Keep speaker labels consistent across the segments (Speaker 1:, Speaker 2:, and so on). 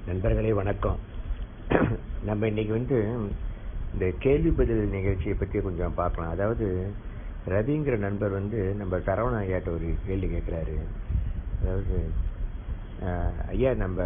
Speaker 1: நண்பர்களே வணக்கம் நம்ம இன்னைக்கு வந்து இந்த கேள்வி பதில் நிகழ்ச்சியை பற்றி கொஞ்சம் பார்க்கலாம் அதாவது ரவிங்கிற நண்பர் வந்து நம்ம சரவண ஐயாட்ட ஒரு கேள்வி கேட்குறாரு அதாவது அஹ், ஐயா நம்ம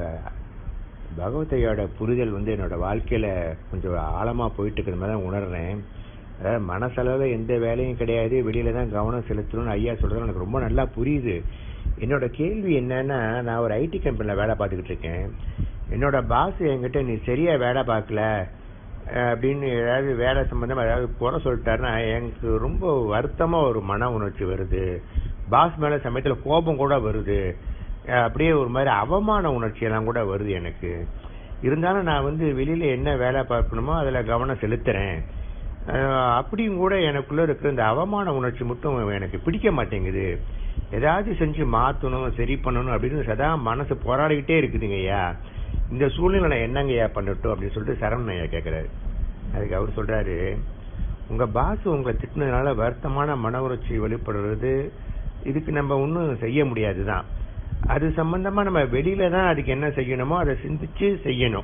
Speaker 1: பகவத்தையோட புரிதல் வந்து என்னோட வாழ்க்கையில கொஞ்சம் ஆழமா போயிட்டு இருக்கிற மாதிரி தான் உணர்றேன் அதாவது மனசளவில் எந்த வேலையும் கிடையாது வெளியில தான் கவனம் செலுத்தணும்னு ஐயா சொல்றது எனக்கு ரொம்ப நல்லா புரியுது என்னோட கேள்வி என்னன்னா நான் ஒரு ஐடி கம்பெனில வேலை பார்த்துக்கிட்டு இருக்கேன் என்னோட பாஸ் என்கிட்ட நீ சரியா வேலை பார்க்கல அஹ், அப்படின்னு ஏதாவது வேலை சம்பந்தமா ஏதாவது குறை சொல்லிட்டாருன்னா எனக்கு ரொம்ப வருத்தமா ஒரு மன உணர்ச்சி வருது பாஸ் மேல சமயத்துல கோபம் கூட வருது அஹ், அப்படியே ஒரு மாதிரி அவமான உணர்ச்சி எல்லாம் கூட வருது எனக்கு இருந்தாலும் நான் வந்து வெளியில என்ன வேலை பார்க்கணுமோ அதுல கவனம் செலுத்துறேன் அஹ், அப்படியும் கூட எனக்குள்ள இருக்கிற இந்த அவமான உணர்ச்சி மட்டும் எனக்கு பிடிக்க மாட்டேங்குது ஏதாவது செஞ்சு மாத்தணும் சரி பண்ணணும் அப்படின்னு சதா மனசு போராடிக்கிட்டே இருக்குதுங்க ஐயா இந்த சூழ்நிலை நான் என்னங்கய்யா பண்ணட்டும் அப்படின்னு சொல்லிட்டு சரவணன் ஐயா கேட்கிறாரு அதுக்கு அவர் சொல்றாரு உங்க பாஸ் உங்களை திட்டினதுனால வருத்தமான மன உணர்ச்சி வெளிப்படுறது இதுக்கு நம்ம ஒன்றும் செய்ய முடியாதுதான் அது சம்பந்தமா நம்ம வெளியில தான் அதுக்கு என்ன செய்யணுமோ அதை சிந்திச்சு செய்யணும்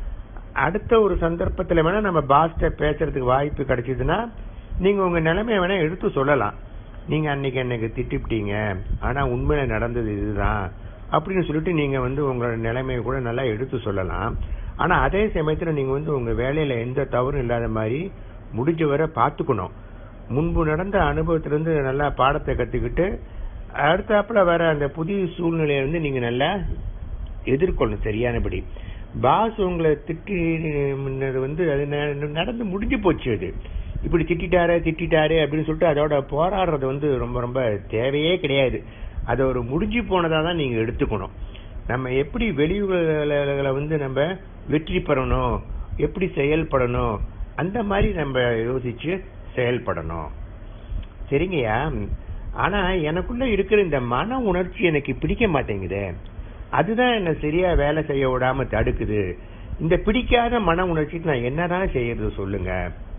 Speaker 1: அடுத்த ஒரு சந்தர்ப்பத்துல வேணா நம்ம பாஸ்ட பேசுறதுக்கு வாய்ப்பு கிடைச்சதுன்னா நீங்க உங்க நிலைமைய வேணா எடுத்து சொல்லலாம் நீங்க அன்னைக்கு எனக்கு திட்டிவிட்டீங்க ஆனா உண்மையில நடந்தது இதுதான் அப்படின்னு சொல்லிட்டு நீங்க வந்து உங்களோட நிலைமையை கூட நல்லா எடுத்து சொல்லலாம் ஆனா அதே சமயத்துல நீங்க வந்து உங்க வேலையில எந்த தவறும் இல்லாத மாதிரி முடிஞ்ச வரை பாத்துக்கணும் முன்பு நடந்த அனுபவத்திலிருந்து நல்லா பாடத்தை கத்துக்கிட்டு அடுத்தாப்புல வர அந்த புதிய சூழ்நிலையை வந்து நீங்க நல்லா எதிர்கொள்ளணும் சரியானபடி பாஸ் உங்களை திட்டினது வந்து அது ந- நடந்து முடிஞ்சு போச்சு அது இப்படி திட்டிட்டாரு திட்டிட்டாரு அப்படின்னு சொல்லிட்டு அதோட போராடுறது வந்து ரொம்ப ரொம்ப தேவையே கிடையாது அது ஒரு முடிஞ்சு போனதா தான் நீங்க எடுத்துக்கணும் நம்ம எப்படி வெளியுறவுகளை வந்து நம்ம வெற்றி பெறணும் எப்படி செயல்படணும் அந்த மாதிரி நம்ம யோசிச்சு செயல்படணும் சரிங்கய்யா ஆனா எனக்குள்ள இருக்கிற இந்த மன உணர்ச்சி எனக்கு பிடிக்க மாட்டேங்குதே அதுதான் என்ன சரியா வேலை செய்ய விடாம தடுக்குது இந்த பிடிக்காத மன உணர்ச்சிக்கு நான் என்னதான் செய்யறது சொல்லுங்க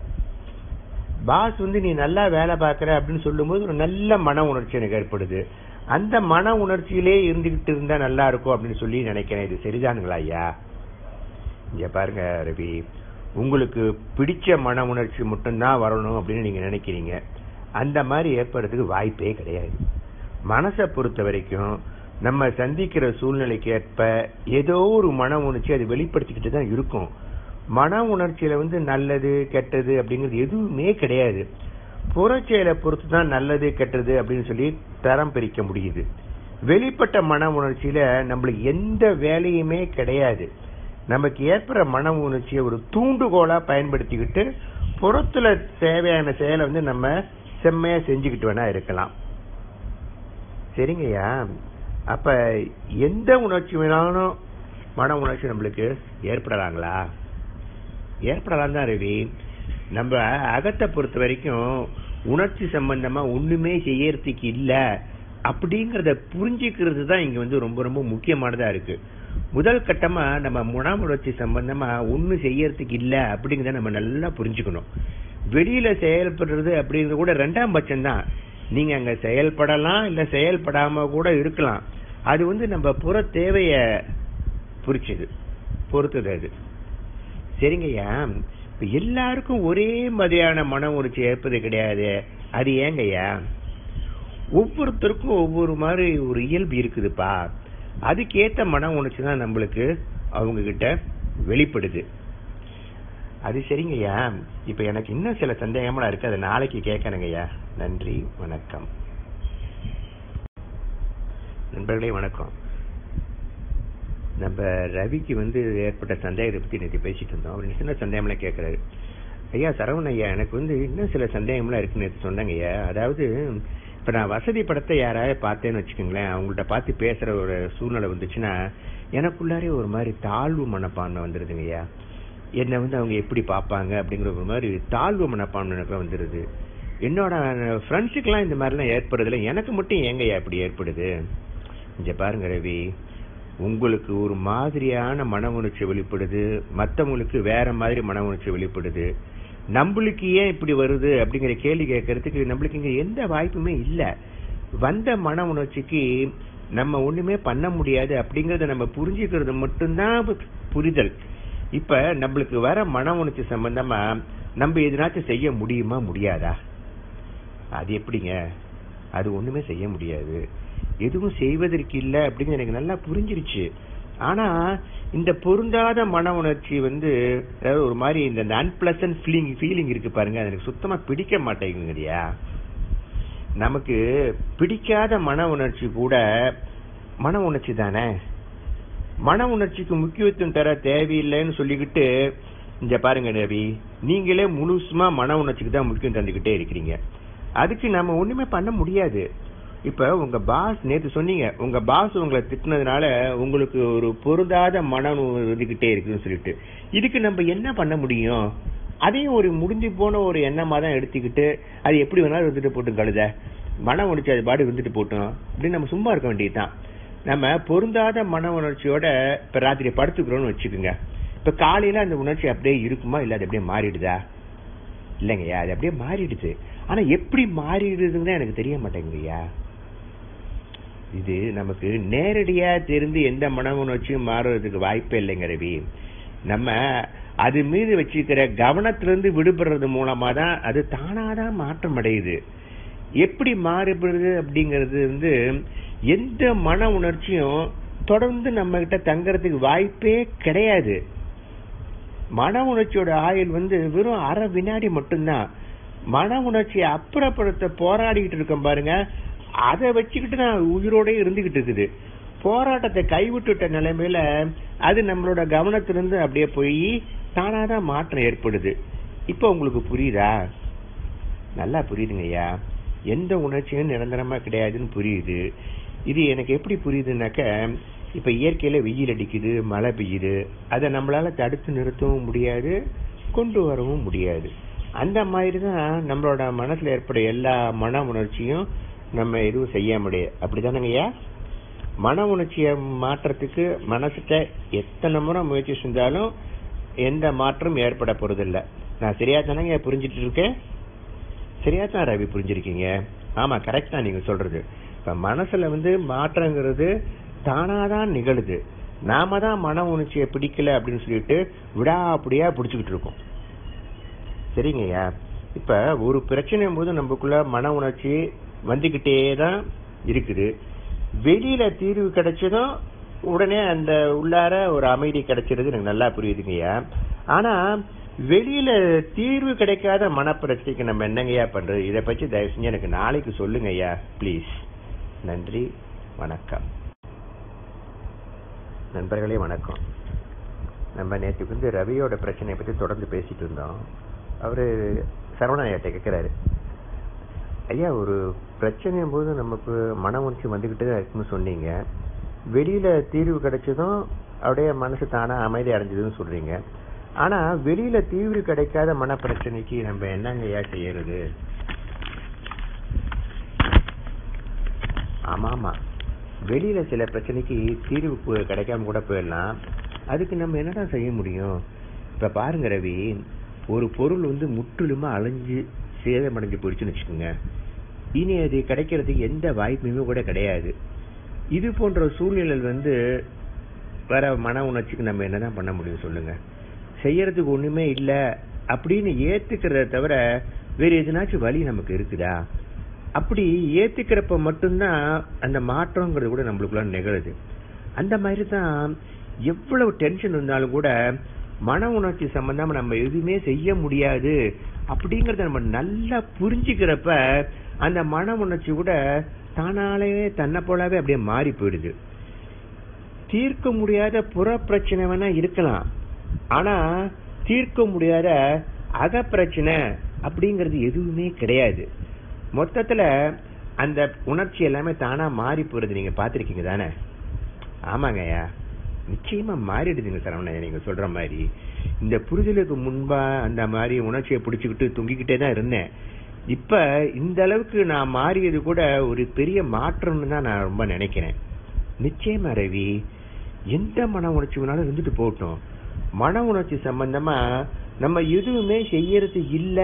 Speaker 1: பாஸ் வந்து நீ நல்லா வேலை பார்க்கற அப்படின்னு சொல்லும்போது ஒரு நல்ல மன உணர்ச்சி எனக்கு ஏற்படுது அந்த மன உணர்ச்சியிலே இருந்துகிட்டு இருந்தா நல்லா இருக்கும் அப்படின்னு சொல்லி நினைக்கிறேன் இது சரிதானுங்களா ஐயா இங்க பாருங்க ரவி உங்களுக்கு பிடிச்ச மன உணர்ச்சி மட்டும்தான் வரணும் அப்படின்னு நீங்க நினைக்கிறீங்க அந்த மாதிரி ஏற்படுறதுக்கு வாய்ப்பே கிடையாது மனசை பொறுத்த வரைக்கும் நம்ம சந்திக்கிற சூழ்நிலைக்கு ஏற்ப ஏதோ ஒரு மன உணர்ச்சி அது வெளிப்படுத்திக்கிட்டு தான் இருக்கும் மன உணர்ச்சியில வந்து நல்லது கெட்டது அப்படிங்கிறது எதுவுமே கிடையாது புறச்செயலை பொறுத்து தான் நல்லது கெட்டது அப்படின்னு சொல்லி தரம் பிரிக்க முடியுது வெளிப்பட்ட மன உணர்ச்சியில நம்மளுக்கு எந்த வேலையுமே கிடையாது நமக்கு ஏற்படுற மன உணர்ச்சியை ஒரு தூண்டுகோலா பயன்படுத்திக்கிட்டு புறத்துல தேவையான செயலை வந்து நம்ம செம்மையா செஞ்சுக்கிட்டு வேணா இருக்கலாம் சரிங்கய்யா அப்ப எந்த உணர்ச்சி வேணாலும் மன உணர்ச்சி நம்மளுக்கு ஏற்படலாங்களா ஏற்படலாம் தான் ரவி நம்ம அகத்தை பொறுத்த வரைக்கும் உணர்ச்சி சம்பந்தமா ஒண்ணுமே செய்யறதுக்கு இல்ல அப்படிங்கறத புரிஞ்சுக்கிறது தான் இங்க வந்து ரொம்ப ரொம்ப முக்கியமானதா இருக்கு முதல் கட்டமா நம்ம மன உணர்ச்சி சம்பந்தமா ஒண்ணு செய்யறதுக்கு இல்ல அப்படிங்கறத நம்ம நல்லா புரிஞ்சுக்கணும் வெளியில செயல்படுறது அப்படிங்கிறது கூட ரெண்டாம் பட்சம் தான் நீங்க அங்க செயல்படலாம் இல்ல செயல்படாம கூட இருக்கலாம் அது வந்து நம்ம புற தேவைய புரிச்சது பொறுத்தது அது சரிங்கய்யா இப்ப எல்லாருக்கும் ஒரே மாதிரியான மன உணர்ச்சி ஏற்பது கிடையாது அது ஏங்கய்யா ஒவ்வொருத்தருக்கும் ஒவ்வொரு மாதிரி ஒரு இயல்பு இருக்குதுப்பா அதுக்கேத்த மன உணர்ச்சி தான் நம்மளுக்கு அவங்க கிட்ட வெளிப்படுது அது சரிங்கய்யா இப்ப எனக்கு இன்னும் சில சந்தேகமெல்லாம் இருக்கு அதை நாளைக்கு கேட்கணுங்கய்யா நன்றி வணக்கம் நண்பர்களே வணக்கம் நம்ம ரவிக்கு வந்து ஏற்பட்ட சந்தேகத்தை பத்தி நேற்று பேசிட்டு இருந்தோம் அவர் சின்ன சந்தேகம்லாம் கேட்கறாரு ஐயா சரவண ஐயா எனக்கு வந்து இன்னும் சில சந்தேகம்லாம் இருக்குன்னு நேற்று சொன்னாங்க ஐயா அதாவது இப்ப நான் வசதி படத்தை யாராவது பார்த்தேன்னு வச்சுக்கோங்களேன் அவங்கள்ட்ட பார்த்து பேசுற ஒரு சூழ்நிலை வந்துச்சுன்னா எனக்குள்ளாரே ஒரு மாதிரி தாழ்வு மனப்பான்மை வந்துருதுங்க ஐயா என்னை வந்து அவங்க எப்படி பார்ப்பாங்க அப்படிங்கிற ஒரு மாதிரி தாழ்வு மனப்பான்மை எனக்கு வந்துருது என்னோட ஃப்ரெண்ட்ஸுக்கெல்லாம் இந்த மாதிரிலாம் ஏற்படுறதில்ல எனக்கு மட்டும் ஏங்கய்யா இப்படி ஏற்படுது இங்க பாருங்க ரவி உங்களுக்கு ஒரு மாதிரியான மன உணர்ச்சி வெளிப்படுது மத்தவங்களுக்கு வேற மாதிரி மன உணர்ச்சி வெளிப்படுது நம்மளுக்கு ஏன் இப்படி வருது அப்படிங்கிற கேள்வி கேட்கறதுக்கு நம்மளுக்கு இங்க எந்த வாய்ப்புமே இல்ல வந்த மன உணர்ச்சிக்கு நம்ம ஒண்ணுமே பண்ண முடியாது அப்படிங்கறத நம்ம புரிஞ்சுக்கிறது மட்டும்தான் புரிதல் இப்ப நம்மளுக்கு வர மன உணர்ச்சி சம்பந்தமா நம்ம எதனாச்சும் செய்ய முடியுமா முடியாதா அது எப்படிங்க அது ஒண்ணுமே செய்ய முடியாது எதுவும் செய்வதற்கு இல்ல அப்படிங்கிறது எனக்கு நல்லா புரிஞ்சிருச்சு ஆனா இந்த பொருந்தாத மன உணர்ச்சி வந்து அதாவது ஒரு மாதிரி இந்த அன்பிளசன்ட் ஃபீலிங் ஃபீலிங் இருக்கு பாருங்க அது எனக்கு சுத்தமா பிடிக்க மாட்டேங்குங்கய்யா நமக்கு பிடிக்காத மன உணர்ச்சி கூட மன உணர்ச்சி தானே மன உணர்ச்சிக்கு முக்கியத்துவம் தர தேவையில்லைன்னு சொல்லிக்கிட்டு இந்த பாருங்க ரவி நீங்களே முழுசுமா மன உணர்ச்சிக்கு தான் முக்கியம் தந்துகிட்டே இருக்கிறீங்க அதுக்கு நம்ம ஒண்ணுமே பண்ண முடியாது இப்ப உங்க பாஸ் நேத்து சொன்னீங்க உங்க பாஸ் உங்களை திட்டினதுனால உங்களுக்கு ஒரு பொருந்தாத மனம் இருந்துகிட்டே இருக்குன்னு சொல்லிட்டு இதுக்கு நம்ம என்ன பண்ண முடியும் அதையும் ஒரு முடிஞ்சு போன ஒரு எண்ணமா தான் எடுத்துக்கிட்டு அது எப்படி வேணாலும் இருந்துட்டு போட்டும் கழுத மன உணர்ச்சி அது பாடு இருந்துட்டு போட்டோம் அப்படின்னு நம்ம சும்மா இருக்க வேண்டியதுதான் நம்ம பொருந்தாத மன உணர்ச்சியோட இப்ப ராத்திரி படுத்துக்கிறோம்னு வச்சுக்கோங்க இப்ப காலையில அந்த உணர்ச்சி அப்படியே இருக்குமா இல்ல அது அப்படியே மாறிடுதா இல்லைங்கய்யா அது அப்படியே மாறிடுது ஆனா எப்படி மாறிடுதுன்னு எனக்கு தெரிய மாட்டேங்குங்கய்யா இது நமக்கு நேரடியா தெரிந்து எந்த மன உணர்ச்சியும் மாறுறதுக்கு வாய்ப்பே இல்லைங்க ரவி நம்ம அது மீது வச்சிருக்கிற கவனத்திலிருந்து விடுபடுறது மூலமா தான் அது தானாதான் மாற்றம் அடையுது எப்படி மாறுபடுது அப்படிங்கிறது வந்து எந்த மன உணர்ச்சியும் தொடர்ந்து நம்ம கிட்ட தங்கறதுக்கு வாய்ப்பே கிடையாது மன உணர்ச்சியோட ஆயுள் வந்து வெறும் அரை வினாடி மட்டும்தான் மன உணர்ச்சியை அப்புறப்படுத்த போராடிக்கிட்டு இருக்கோம் பாருங்க அதை வச்சுக்கிட்டு தான் உயிரோட இருந்துகிட்டு இருக்குது போராட்டத்தை கைவிட்டுட்ட நிலைமையில அது நம்மளோட கவனத்திலிருந்து அப்படியே போய் தானாதான் மாற்றம் ஏற்படுது இப்ப உங்களுக்கு புரியுதா நல்லா புரியுதுங்க ஐயா எந்த உணர்ச்சியும் நிரந்தரமா கிடையாதுன்னு புரியுது இது எனக்கு எப்படி புரியுதுனாக்க இப்ப இயற்கையில வெயில் அடிக்குது மழை பெய்யுது அதை நம்மளால தடுத்து நிறுத்தவும் முடியாது கொண்டு வரவும் முடியாது அந்த மாதிரி தான் நம்மளோட மனசுல ஏற்பட எல்லா மன உணர்ச்சியும் நம்ம எதுவும் செய்ய முடியாது அப்படிதானங்க ஐயா மன உணர்ச்சியை மாற்றத்துக்கு மனசுட்ட எத்தனை முறை முயற்சி செஞ்சாலும் எந்த மாற்றம் ஏற்பட போறதில்ல நான் சரியா தானங்க புரிஞ்சிட்டு இருக்கேன் சரியா தான் ரவி புரிஞ்சிருக்கீங்க ஆமா கரெக்ட் தான் நீங்க சொல்றது இப்ப மனசுல வந்து மாற்றங்கிறது தானாதான் நிகழுது நாம தான் மன உணர்ச்சியை பிடிக்கல அப்படின்னு சொல்லிட்டு விடாப்படியா பிடிச்சுக்கிட்டு இருக்கோம் சரிங்கய்யா இப்ப ஒரு பிரச்சனை போது நமக்குள்ள மன உணர்ச்சி வந்துகிட்டே தான் இருக்குது வெளியில தீர்வு கிடைச்சதும் உடனே அந்த உள்ளார ஒரு அமைதி கிடைச்சிருது எனக்கு நல்லா புரியுதுங்கய்யா ஆனா வெளியில தீர்வு கிடைக்காத மனப்பிரச்சனைக்கு நம்ம என்னங்கய்யா பண்றது இதை பற்றி தயவு செஞ்சு எனக்கு நாளைக்கு சொல்லுங்க ஐயா ப்ளீஸ் நன்றி வணக்கம் நண்பர்களே வணக்கம் நம்ம நேற்றுக்கு வந்து ரவியோட பிரச்சனையை பத்தி தொடர்ந்து பேசிட்டு இருந்தோம் அவரு சரவண ஐயாட்ட கேட்கிறாரு ஐயா ஒரு பிரச்சனையும் போது நமக்கு மன உணர்ச்சி வந்துகிட்டே தான் இருக்குன்னு சொன்னீங்க வெளியில தீர்வு கிடைச்சதும் அப்படியே மனசு தானா அமைதி அடைஞ்சதுன்னு சொல்றீங்க ஆனா வெளியில தீர்வு கிடைக்காத மன பிரச்சனைக்கு நம்ம என்னங்க ஐயா செய்யறது ஆமா ஆமா வெளியில சில பிரச்சனைக்கு தீர்வு கு- கிடைக்காம கூட போயிடலாம் அதுக்கு நம்ம என்னதான் செய்ய முடியும் இப்ப பாருங்க ரவி ஒரு பொருள் வந்து முற்றிலுமா அழிஞ்சு சேதமடைஞ்சு போயிடுச்சுன்னு வச்சுக்கோங்க இனி அது கிடைக்கிறதுக்கு எந்த வாய்ப்புமே கூட கிடையாது இது போன்ற சூழ்நிலையில் வந்து வர மன உணர்ச்சிக்கு நம்ம என்னதான் பண்ண முடியும் சொல்லுங்க செய்யறதுக்கு ஒண்ணுமே இல்ல அப்படின்னு ஏத்துக்கிறத தவிர வேற எதுனாச்சும் வழி நமக்கு இருக்குதா அப்படி ஏத்துக்கிறப்ப மட்டும்தான் அந்த மாற்றங்கிறது கூட நம்மளுக்குள்ள நிகழுது அந்த மாதிரி தான் எவ்வளவு டென்ஷன் இருந்தாலும் கூட மன உணர்ச்சி சம்பந்தமா நம்ம எதுவுமே செய்ய முடியாது அப்படிங்கறத நம்ம நல்லா புரிஞ்சுக்கிறப்ப அந்த மன உணர்ச்சி கூட தானாலே தன்னை போலவே அப்படியே மாறி போயிடுது தீர்க்க முடியாத புற பிரச்சனை வேணா இருக்கலாம் ஆனா தீர்க்க முடியாத அக பிரச்சனை அப்படிங்கிறது எதுவுமே கிடையாது மொத்தத்துல அந்த உணர்ச்சி எல்லாமே தானா மாறி போறது நீங்க பாத்திருக்கீங்க தானே ஆமாங்கய்யா நிச்சயமா மாறிடுதுங்க சரவணையா நீங்க சொல்ற மாதிரி இந்த புரிதலுக்கு முன்பா அந்த மாதிரி உணர்ச்சியை பிடிச்சுக்கிட்டு தொங்கிக்கிட்டே தான் இருந்தேன் இப்ப இந்த அளவுக்கு நான் மாறியது கூட ஒரு பெரிய மாற்றம்னு தான் நான் ரொம்ப நினைக்கிறேன் நிச்சயமா ரவி எந்த மன உணர்ச்சி வேணாலும் இருந்துட்டு போகட்டும் மன உணர்ச்சி சம்பந்தமா நம்ம எதுவுமே செய்யறது இல்ல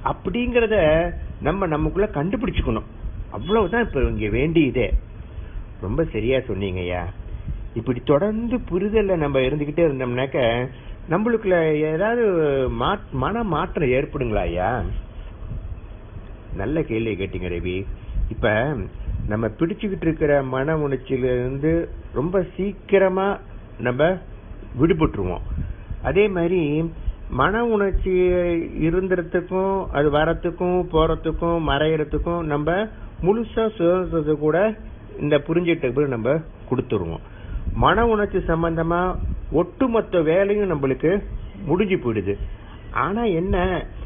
Speaker 1: அப்படிங்கறத நம்ம நமக்குள்ள கண்டுபிடிச்சுக்கணும் அவ்வளவுதான் இப்ப இங்க வேண்டியதே ரொம்ப சரியா சொன்னீங்கய்யா இப்படி தொடர்ந்து புரிதல்ல நம்ம இருந்துகிட்டே இருந்தோம்னாக்க நம்மளுக்குள்ள ஏதாவது மா- மன மாற்றம் ஏற்படுங்களா ஐயா நல்ல கேள்வி கேட்டீங்க ரவி இப்ப நம்ம பிடிச்சுக்கிட்டு இருக்கிற மன உணர்ச்சியில இருந்து ரொம்ப சீக்கிரமா நம்ம விடுபட்டுருவோம் அதே மாதிரி மன உணர்ச்சி இருந்துறதுக்கும் அது வரத்துக்கும் போறதுக்கும் மறையறதுக்கும் நம்ம முழுசா சுதந்திரத்தை கூட இந்த புரிஞ்சிட்ட நம்ம கொடுத்துருவோம் மன உணர்ச்சி சம்பந்தமா ஒட்டுமொத்த வேலையும் நம்மளுக்கு முடிஞ்சு போயிடுது ஆனா என்ன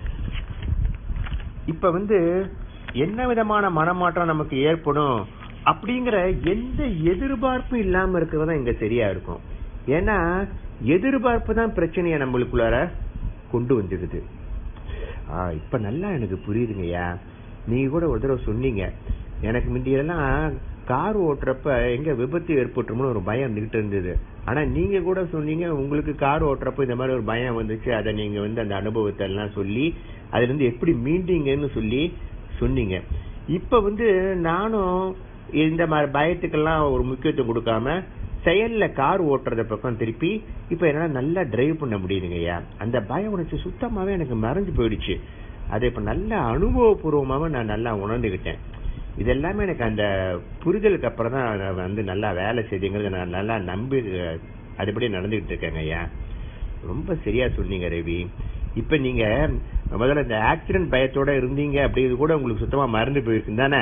Speaker 1: இப்ப வந்து என்ன விதமான மனமாற்றம் நமக்கு ஏற்படும் அப்படிங்கிற எந்த எதிர்பார்ப்பும் இல்லாம இருக்கிறது தான் இங்க சரியா இருக்கும் ஏன்னா எதிர்பார்ப்பு தான் பிரச்சனைய நம்மளுக்குள்ளார கொண்டு வந்துடுது ஆ, இப்ப நல்லா எனக்கு புரியுதுங்கய்யா நீங்க கூட ஒரு தடவை சொன்னீங்க எனக்கு முந்தியெல்லாம் கார் ஓட்டுறப்ப எங்க விபத்து ஏற்பட்டுருமோன்னு ஒரு பயம் இருந்துகிட்டு இருந்தது ஆனா நீங்க கூட சொன்னீங்க உங்களுக்கு கார் ஓட்டுறப்ப இந்த மாதிரி ஒரு பயம் வந்துச்சு அதை நீங்க வந்து அந்த அனுபவத்தை எல்லாம் சொல்லி அதுல இருந்து எப்படி மீண்டீங்கன்னு சொல்லி சொன்னீங்க இப்ப வந்து நானும் இந்த மாதிரி பயத்துக்கெல்லாம் ஒரு முக்கியத்துவம் கொடுக்காம செயல்ல கார் ஓட்டுறத பக்கம் திருப்பி இப்ப என்னால நல்லா டிரைவ் பண்ண முடியுதுங்கய்யா அந்த பய உணர்ச்சி சுத்தமாவே எனக்கு மறைஞ்சு போயிடுச்சு அதை இப்ப நல்ல அனுபவபூர்வமாவே நான் நல்லா உணர்ந்துகிட்டேன் இதெல்லாமே எனக்கு அந்த புரிதலுக்கு அப்புறம் தான் நான் வந்து நல்லா வேலை செய்துங்கிறத நான் நல்லா நம்பி அஹ், அதுபடி நடந்துகிட்டு இருக்கேங்க ஐயா ரொம்ப சரியா சொன்னீங்க ரவி இப்ப நீங்க முதல்ல இந்த ஆக்சிடென்ட் பயத்தோட இருந்தீங்க அப்படிங்கிறது கூட உங்களுக்கு சுத்தமா மறந்து போயிருக்கு தானே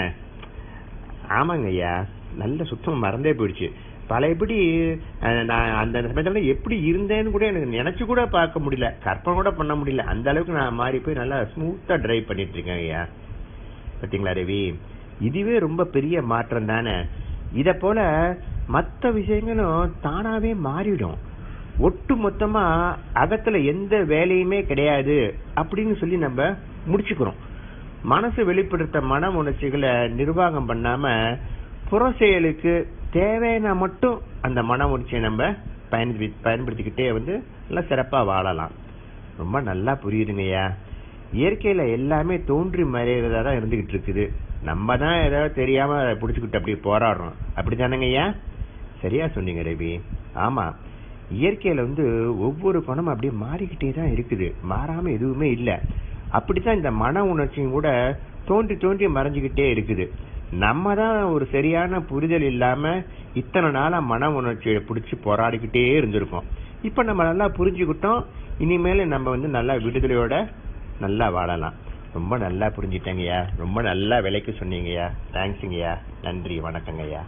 Speaker 1: ஆமாங்க ஐயா நல்ல சுத்தமா மறந்தே போயிடுச்சு பழையபடி அஹ், நான் அந்த சமயத்துல எப்படி இருந்தேன்னு கூட எனக்கு நினைச்சு கூட பார்க்க முடியல கற்பனை கூட பண்ண முடியல அந்த அளவுக்கு நான் மாறி போய் நல்லா ஸ்மூத்தா டிரைவ் பண்ணிட்டு இருக்கேன் ஐயா பாத்தீங்களா ரவி இதுவே ரொம்ப பெரிய மாற்றம் தானே இத போல மத்த விஷயங்களும் தானாவே மாறிடும் ஒட்டு மொத்தமா அகத்துல எந்த வேலையுமே கிடையாது அப்படின்னு சொல்லி நம்ம முடிச்சுக்கிறோம் மனசு வெளிப்படுத்த மன உணர்ச்சிகளை நிர்வாகம் பண்ணாம புற செயலுக்கு தேவையான மட்டும் அந்த மன உணர்ச்சியை நம்ம பயன்படுத்தி பயன்படுத்திக்கிட்டே வந்து நல்லா சிறப்பா வாழலாம் ரொம்ப நல்லா புரியுதுங்கய்யா இயற்கையில எல்லாமே தோன்றி மறைகிறதா தான் இருந்துகிட்டு இருக்குது நம்ம தான் ஏதாவது தெரியாம அதை புடிச்சுக்கிட்டு அப்படியே போராடுறோம் அப்படித்தானங்க ஐயா சரியா சொன்னீங்க ரவி ஆமா இயற்கையில வந்து ஒவ்வொரு குணமும் அப்படியே மாறிக்கிட்டே தான் இருக்குது மாறாம எதுவுமே இல்ல அப்படித்தான் இந்த மன உணர்ச்சியும் கூட தோன்றி தோன்றி மறைஞ்சுக்கிட்டே இருக்குது நம்ம தான் ஒரு சரியான புரிதல் இல்லாம இத்தனை நாளா மன உணர்ச்சியை பிடிச்சி போராடிக்கிட்டே இருந்திருக்கோம் இப்ப நம்ம நல்லா புரிஞ்சுக்கிட்டோம் இனிமேல நம்ம வந்து நல்லா விடுதலையோட நல்லா வாழலாம் ரொம்ப நல்லா புரிஞ்சுட்டேங்கய்யா ரொம்ப நல்லா விலைக்கு சொன்னீங்கய்யா தேங்க்ஸுங்கய்யா நன்றி வணக்கங்கய்யா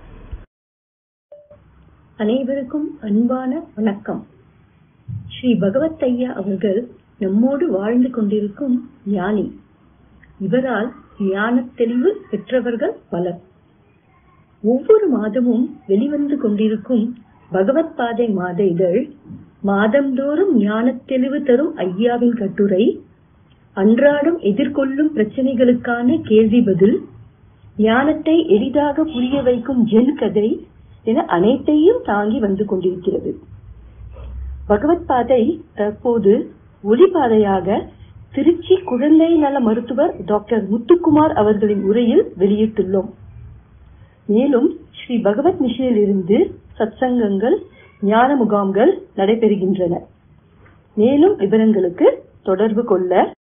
Speaker 2: அனைவருக்கும் அன்பான வணக்கம் ஸ்ரீ பகவத் ஐயா அவர்கள் நம்மோடு வாழ்ந்து கொண்டிருக்கும் ஞானி இவரால் ஞானத் தெளிவு பெற்றவர்கள் பலர் ஒவ்வொரு மாதமும் வெளிவந்து கொண்டிருக்கும் பகவத் பாதை மாத இதழ் மாதந்தோறும் ஞானத் தெளிவு தரும் ஐயாவின் கட்டுரை அன்றாடம் எதிர்கொள்ளும் பிரச்சனைகளுக்கான கேள்வி பதில் ஞானத்தை எளிதாக புரிய வைக்கும் ஜென் கதை என அனைத்தையும் தாங்கி வந்து கொண்டிருக்கிறது பகவத் பாதை தற்போது ஒளிபாதையாக திருச்சி குழந்தை நல மருத்துவர் டாக்டர் முத்துக்குமார் அவர்களின் உரையில் வெளியிட்டுள்ளோம் மேலும் ஸ்ரீ பகவத் மிஷனில் இருந்து சத்சங்கங்கள் ஞான முகாம்கள் நடைபெறுகின்றன மேலும் விவரங்களுக்கு தொடர்பு கொள்ள